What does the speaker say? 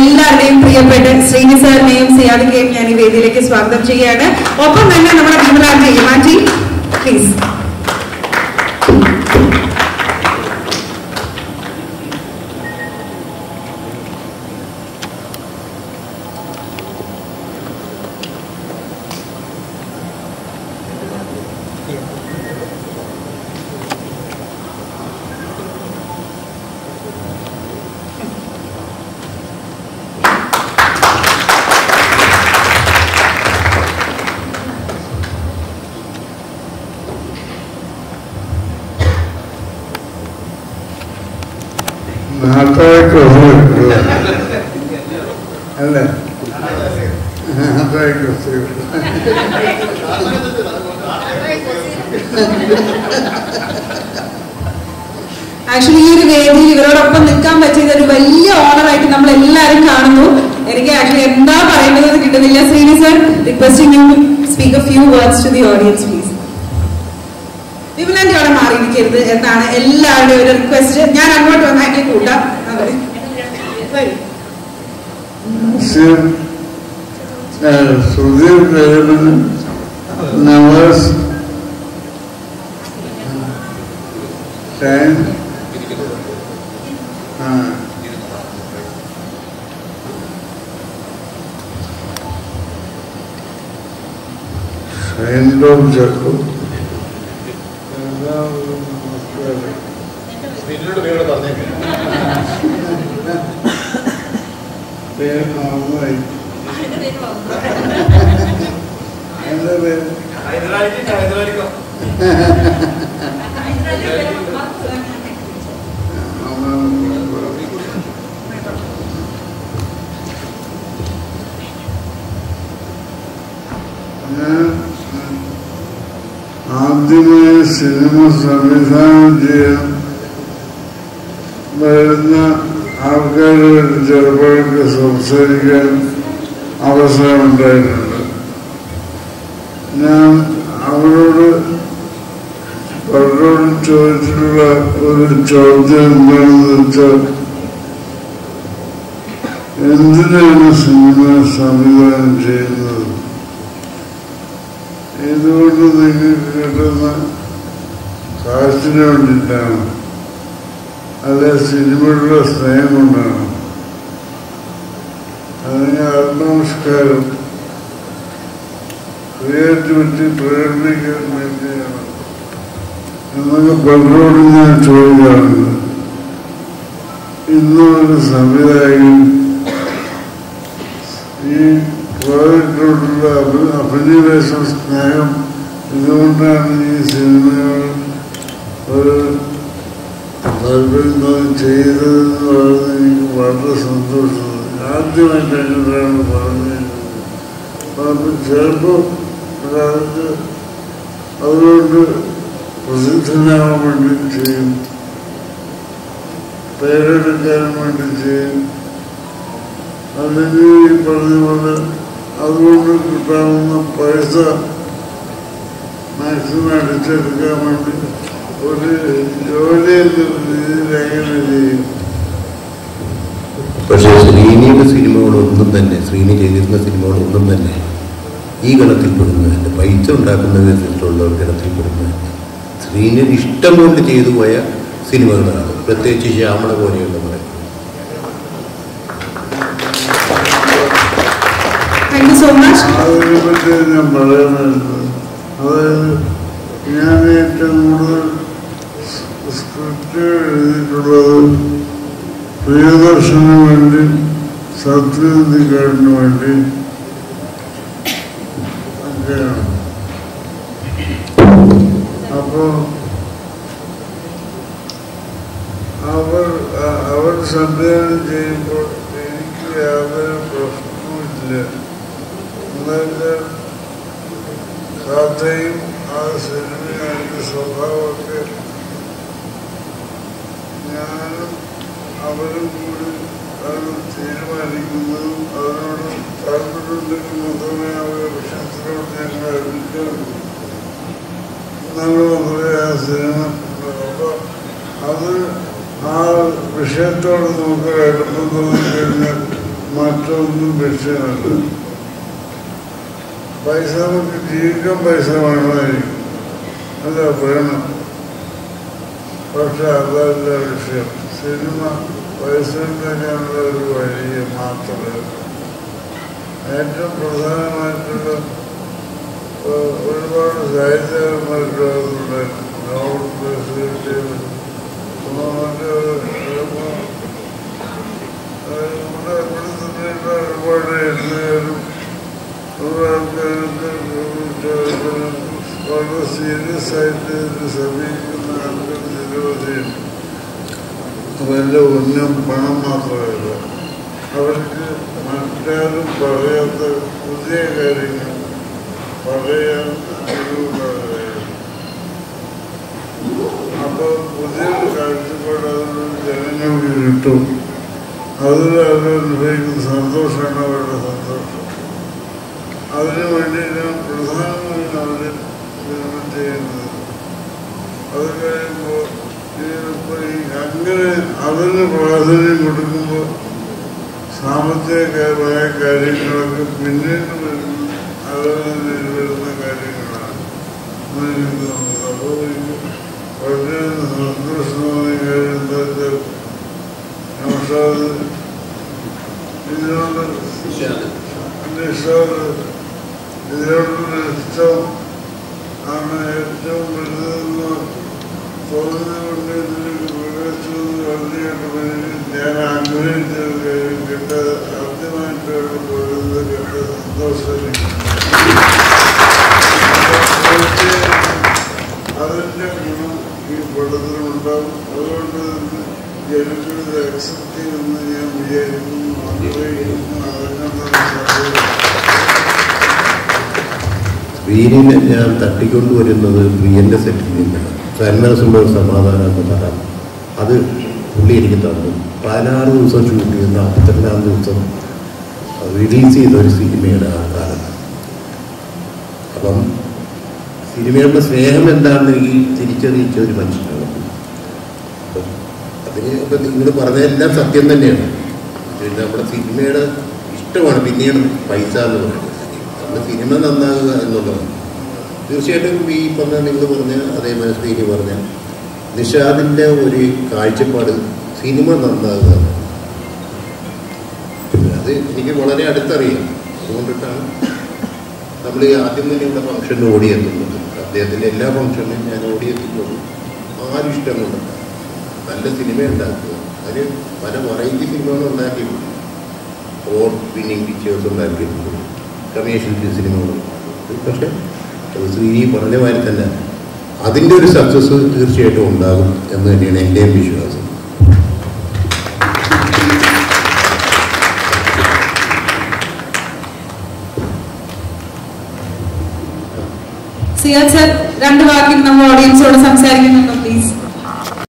എല്ലാവരുടെയും പ്രിയപ്പെട്ട ശ്രീനി സാറിനെയും സിയാദിനെയും ഞാൻ ഈ വേദിയിലേക്ക് സ്വാഗതം ചെയ്യുകയാണ് ഒപ്പം തന്നെ നമ്മുടെ വിമലാജി മാറ്റി പ്ലീസ് നാട്ടായിട്ട് അല്ലേ നാട്ടായിട്ട് ആക്ച്വലി ഈ ഒരു വേദിയിൽ ഇവരോടൊപ്പം നിൽക്കാൻ പറ്റിയത് ഒരു വലിയ ഓണറായിട്ട് നമ്മൾ എല്ലാവരും കാണുന്നു എനിക്ക് ആക്ച്വലി എന്താ പറയേണ്ടത് കിട്ടുന്നില്ല Srini sir requesting you speak a few words to the audience please വിമലാന്റെ അവിടെ മാറിയിരിക്കരുത് എന്നാണ് എല്ലാവരുടെയും ഒരു റിക്വസ്റ്റ് ഞാൻ അങ്ങോട്ട് വന്നാക്കി കൂട്ടാം അതെ. വരൂ. സുധീർ ദേവന് നവാസ് ഷൈൻ ആ ഷൈൻ ടോം ചക്കു എല്ലാവരും നമസ്കാരം ശ്രീനിയുടെ പേരോട് പറഞ്ഞേക്കാം പേര് നന്നായി എന്താ പേര് ഹൈദരാലിക്ക് ഹൈദരാലിക്കോ ഞാൻ ആദ്യമായി സിനിമ സംവിധാനം ചെയ്യാൻ വരുന്ന ആൾക്കാരുമായിട്ട് ചെറുപ്പമൊക്കെ സംസാരിക്കാൻ അവസരമുണ്ടായിട്ടുണ്ട് ഞാൻ അവരോട് പലരോടും ചോദിച്ചിട്ടുള്ള ഒരു ചോദ്യം എന്താണെന്ന് വെച്ചാൽ എന്തിനാണ് സിനിമ സംവിധാനം ചെയ്യുന്നത് ഇതുകൊണ്ട് നിങ്ങൾക്ക് കിട്ടുന്ന കാശിന് വേണ്ടിയിട്ടാണ് അല്ലെ സിനിമയുടെ സ്നേഹം കൊണ്ടാണ് അതിന് ആത്മനമസ്കാരം ക്രിയേറ്റിവിറ്റി പ്രകടിപ്പിക്കാൻ വേണ്ടിയാണ് എന്നൊക്കെ പലരോടും ഞാൻ ചോദിക്കാറുണ്ട് ഇന്നും ഒരു സംവിധായകൻ ഈ പ്രോജക്റ്റിനോടുള്ള അഭി- അഭിനിവേശ സ്നേഹം ഇതുകൊണ്ടാണ് ഈ സിനിമകൾ ഒരു താല്പര്യം തോന്നി ചെയ്തതെന്ന് പറയുന്നത് എനിക്ക് വളരെ സന്തോഷമാണ് ആദ്യമായിട്ട് അങ്ങനെയാണ് പറഞ്ഞത് അപ്പം ചിലപ്പോൾ ഒരാൾക്ക് അതുകൊണ്ട് പ്രസിദ്ധനാവാൻ വേണ്ടി ചെയ്യും പേരെടുക്കാൻ വേണ്ടി ചെയ്യും അല്ലെങ്കിൽ ഈ പറഞ്ഞ പോലെ അതുകൊണ്ട് കിട്ടാവുന്ന പൈസ മാക്സിമം അടിച്ചെടുക്കാൻ വേണ്ടി ഒരു ജോലി എന്ന രീതിയിൽ എങ്ങനെ ചെയ്യും പക്ഷേ ശ്രീനിയുടെ സിനിമകളൊന്നും തന്നെ ശ്രീനി ചെയ്തിരുന്ന സിനിമകളൊന്നും തന്നെ ഈ ഗണത്തിൽപ്പെടുന്നതല്ല പൈസ ഉണ്ടാക്കുന്ന വിധത്തിലുള്ള ഒരു ഗണത്തിൽപ്പെടുന്നതല്ല ശ്രീനിയുടെ ഇഷ്ടം കൊണ്ട് ചെയ്തു പോയ സിനിമകളാണ് പ്രത്യേകിച്ച് ശ്യാമള പോലെയുള്ള പടങ്ങൾ താങ്ക് യു സോ മച്ച് അതിനെ പറ്റി ഞാൻ പറയാനായിരുന്നു അതായത് ഞാൻ ഏറ്റവും കൂടുതൽ സ്ക്രിപ്റ്റ് എഴുതിയിട്ടുള്ളത് പ്രിയദർശന് വേണ്ടി സത്യനന്ദിക്കാടിന് വേണ്ടി ഒക്കെയാണ് അപ്പോ അവർ അ- അവർ സംവിധാനം ചെയ്യുമ്പോൾ എനിക്ക് യാതൊരു പ്രശ്നവുമില്ല എന്നുവെച്ചാൽ കഥയും ആ സിനിമയും അതിൻ്റെ സ്വഭാവമൊക്കെ ഞാനും അവരും കൂടി അത് തീരുമാനിക്കുന്നതും അതിനോട് താല്പര്യമുണ്ടെങ്കിൽ മാത്രമേ ആ ഒരു വിഷയത്തിലോട് ഞങ്ങൾ അടുക്കാറുള്ളൂ എന്നാൽ മാത്രമേ ആ സിനിമ അപ്പോൾ അത് ആ വിഷയത്തോട് നമുക്ക് അടുപ്പം തോന്നിക്കഴിഞ്ഞാൽ മറ്റൊന്നും വിഷയമല്ല പൈസ നമുക്ക് ജീവിക്കാൻ പൈസ വേണമായിരിക്കും അല്ല വേണം പക്ഷെ അതല്ല വിഷയം സിനിമ പൈസ ഉണ്ടാക്കാനുള്ള ഒരു വഴി മാത്രമേ ഉള്ളൂ. ഏറ്റവും പ്രധാനമായിട്ടുള്ള ഏഹ്, ഒരുപാട് സാഹിത്യകാരന്മാരുണ്ടായിരുന്നു നോവൽ പ്രസിദ്ധീകരിച്ച് മറ്റേ ചിലപ്പോൾ ഇവിടെ ഇവിടെ തന്നെയുള്ള ഒരുപാട് എഴുത്തുകാരും ഒരുപാട് ആൾക്കാർക്ക് വളരെ സീരിയസ് ആയിട്ട് ഇത് സമീപിക്കുന്ന ആൾക്കാർ നിരവധിയുണ്ട് അവരുടെ ഉന്നം പണം മാത്രമല്ല അവർക്ക് മറ്റാരും പറയാത്ത പുതിയ കാര്യങ്ങൾ പറയാൻ കഴിവുള്ളവരായിരുന്നു അപ്പോൾ പുതിയൊരു കാഴ്ചപ്പാട് അതിലൂടെ ജനങ്ങൾക്ക് കിട്ടും അതിൽ അവർ അനുഭവിക്കുന്ന സന്തോഷമാണ് അവരുടെ സന്തോഷം അതിനു വേണ്ടിയിട്ടാണ് പ്രധാനമായും അവർ സിനിമ ചെയ്യുന്നത് അത് കഴിയുമ്പോൾ ഇപ്പൊ ഈ അങ്ങനെ അതിന് പ്രാധാന്യം കൊടുക്കുമ്പോൾ സാമ്പത്തികമായ കാര്യങ്ങളൊക്കെ പിന്നീട് വരുന്ന അതിൽ വരുന്ന കാര്യങ്ങളാണ് എന്ന് എനിക്ക് തോന്നുന്നത് അപ്പോൾ എനിക്ക് വളരെ സന്തോഷമായ കാര്യം എന്താ വെച്ചാൽ നൗഷാദ് ഇതിനോട് നിഷാദ് ഇതിനോടുള്ള ഇഷ്ടം ആണ് ഏറ്റവും വലുതെന്ന് തോന്നുന്നുകൊണ്ട് ഇതിലേക്ക് പ്രവേശിച്ചത് വളരെയായിട്ട് എനിക്ക് ഞാൻ ആഗ്രഹിച്ചത് കാര്യം കേട്ട ആദ്യമായിട്ട് അവിടെ പോകുന്നത് കേട്ട സന്തോഷം എനിക്ക്. തീർച്ചയായും അതിൻ്റെ ഗുണം ഈ പടത്തിലുണ്ടാവും അതുകൊണ്ട് തന്നെ ജനങ്ങൾ ഇത് അക്സെപ്റ്റ് ചെയ്യുമെന്ന് ഞാൻ വിചാരിക്കുന്നു ആഗ്രഹിക്കുന്നു അതിനുള്ള സാധ്യത സ്ക്രീനിനെ ഞാൻ തട്ടിക്കൊണ്ടുവരുന്നത് പ്രിയന്റെ സെറ്റിൽ നിന്നാണ് സന്മനസ്സുള്ള സമാധാനം എന്ന് പറയാം അത് പുള്ളി എനിക്ക് തന്നു പതിനാറ് ദിവസം ഷൂട്ട് ചെയ്ത് നാൽപ്പത്തിരണ്ടാം ദിവസം റിലീസ് ചെയ്ത ഒരു സിനിമയുടെ ആ കാലത്ത് അപ്പം സിനിമയുടെ സ്നേഹം എന്താണെന്ന് എനിക്ക് തിരിച്ചറിയിച്ച ഒരു മനുഷ്യനാണ് അപ്പം അതിന് ഇപ്പം നിങ്ങൾ പറഞ്ഞതെല്ലാം സത്യം തന്നെയാണ് ഇത് നമ്മുടെ സിനിമയുടെ ഇഷ്ടമാണ് പിന്നെയാണ് പൈസ എന്ന് പറയുന്നത് നമ്മുടെ സിനിമ നന്നാകുക എന്നുള്ളതാണ് തീർച്ചയായിട്ടും ഈ പറഞ്ഞ നിങ്ങൾ പറഞ്ഞ അതേ മനസ്സിലേക്ക് പറഞ്ഞ നിഷാദിൻ്റെ ഒരു കാഴ്ചപ്പാട് സിനിമ നന്നാകുക എന്നാണ്. പിന്നെ അത് എനിക്ക് വളരെ അടുത്തറിയാം അതുകൊണ്ടിട്ടാണ് നമ്മൾ ഈ ആദ്യം തന്നെ ഇവിടെ ഫംഗ്ഷന് ഓടിയെത്തുന്നത് അദ്ദേഹത്തിൻ്റെ എല്ലാ ഫംഗ്ഷനിലും ഞാൻ ഓടിയെത്തുന്നത് ആരും ഇഷ്ടം കൊണ്ടല്ല നല്ല സിനിമ ഉണ്ടാക്കുക അതിന് പല വെറൈറ്റി സിനിമകൾ ഉണ്ടാക്കിയിട്ടുണ്ട് ഓർ വിന്നിങ് പിക്ചേഴ്സ് ഉണ്ടാക്കിയിട്ടുണ്ട് കമേഴ്ഷ്യൽ സിനിമകൾ പക്ഷേ അത് ശ്രീ പറഞ്ഞ മാതിരി തന്നെ അതിൻ്റെ ഒരു സക്സസ് തീർച്ചയായിട്ടും ഉണ്ടാകും എന്ന് തന്നെയാണ് എൻ്റെയും വിശ്വാസം സിയാദ് സർ രണ്ട് വാക്കിൽ നമ്മൾ ഓഡിയൻസോട് സംസാരിക്കുന്നുണ്ടോ